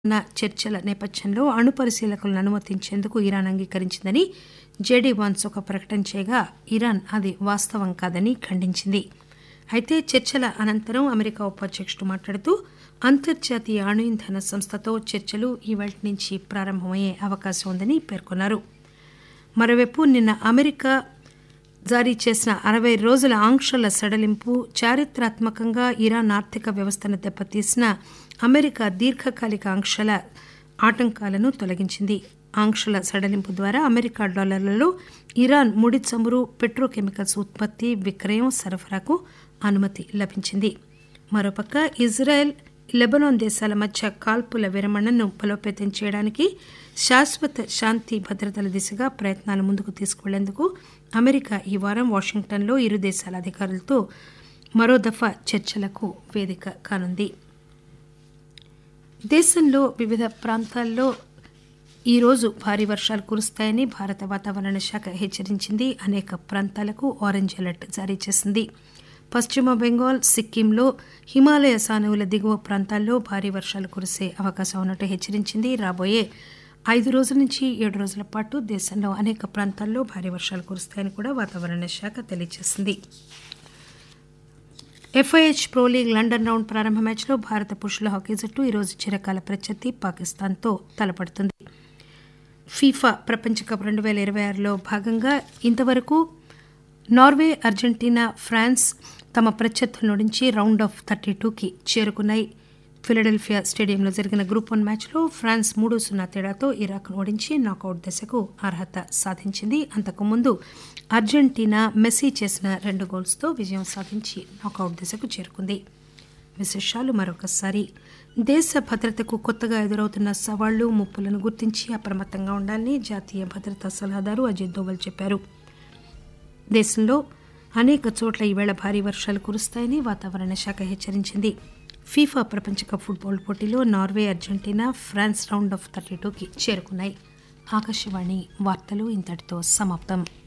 ఉన్న చర్చల నేపథ్యంలో అణు పరిశీలకులను అనుమతించేందుకు ఇరాన్ అంగీకరించిందని జేడీ వాన్స్ ఒక ప్రకటన చేయగా ఇరాన్ అది వాస్తవం కాదని ఖండించింది అయితే చర్చల అనంతరం అమెరికా ఉపాధ్యకుడు మాట్లాడుతూ అంతర్జాతీయ అణు ఇంధన సంస్థతో చర్చలు ఈవేళ నుంచి ప్రారంభమయ్యే అవకాశం ఉందని పేర్కొన్నారు మరోవైపు నిన్న అమెరికా జారీ చేసిన అరవై రోజుల ఆంక్షల సడలింపు చారిత్రాత్మకంగా ఇరాన్ ఆర్థిక వ్యవస్థను దెబ్బతీసిన అమెరికా దీర్ఘకాలిక ఆంక్షల ఆటంకాలను తొలగించింది ఆంక్షల సడలింపు ద్వారా అమెరికా డాలర్లలో ఇరాన్ ముడి చమురు పెట్రోకెమికల్స్ ఉత్పత్తి విక్రయం సరఫరాకు అనుమతి లభించింది మరోపక్క ఇజ్రాయెల్ లెబనాన్ దేశాల మధ్య కాల్పుల విరమణను బలోపేతం చేయడానికి శాశ్వత శాంతి భద్రతల దిశగా ప్రయత్నాలు ముందుకు తీసుకువెళ్లేందుకు అమెరికా ఈ వారం వాషింగ్టన్లో ఇరు దేశాల అధికారులతో మరో దఫా చర్చలకు వేదిక కానుంది దేశంలో వివిధ ప్రాంతాల్లో ఈరోజు భారీ వర్షాలు కురుస్తాయని భారత వాతావరణ శాఖ హెచ్చరించింది అనేక ప్రాంతాలకు ఆరెంజ్ అలర్ట్ జారీ చేసింది పశ్చిమ బెంగాల్ సిక్కింలో హిమాలయ సానువుల దిగువ ప్రాంతాల్లో భారీ వర్షాలు కురిసే అవకాశం ఉన్నట్టు హెచ్చరించింది రాబోయే ఐదు రోజుల నుంచి ఏడు రోజుల పాటు దేశంలో అనేక ప్రాంతాల్లో భారీ వర్షాలు కురుస్తాయని కూడా వాతావరణ శాఖ తెలియజేసింది F I H pro league London round ప్రారంభ మ్యాచ్లో భారత పురుషుల హాకీ జట్టు ఈరోజు చిరకాల ప్రత్యర్థి పాకిస్తాన్తో తలపడుతుంది ఫీఫా ప్రపంచ కప్ రెండు వేల ఇరవై ఆరులో భాగంగా ఇంతవరకు నార్వే అర్జెంటీనా ఫ్రాన్స్ తమ ప్రత్యర్థుల నుంచి రౌండ్ ఆఫ్ థర్టీ టూకి చేరుకున్నాయి ఫిలడెల్ఫియా స్టేడియంలో జరిగిన గ్రూప్ వన్ మ్యాచ్లో ఫ్రాన్స్ మూడు సున్నా తేడాతో ఇరాక్ను ఓడించి నాకౌట్ దశకు అర్హత సాధించింది అంతకుముందు అర్జెంటీనా మెస్సీ చేసిన రెండు గోల్స్తో విజయం సాధించి నాకౌట్ దశకు చేరుకుంది విశేషాలు మరొకసారి దేశ భద్రతకు కొత్తగా ఎదురవుతున్న సవాళ్లు ముప్పులను గుర్తించి అప్రమత్తంగా ఉండాలని జాతీయ భద్రతా సలహాదారు అజిత్ దోవల్ చెప్పారు దేశంలో అనేక చోట్ల ఈవేళ భారీ వర్షాలు కురుస్తాయని వాతావరణ శాఖ హెచ్చరించింది ఫీఫా ప్రపంచ కప్ ఫుట్బాల్ పోటీలో Norway Argentina France round of thirty టూకి చేరుకున్నాయి ఆకాశవాణి వార్తలు ఇంతటితో సమాప్తం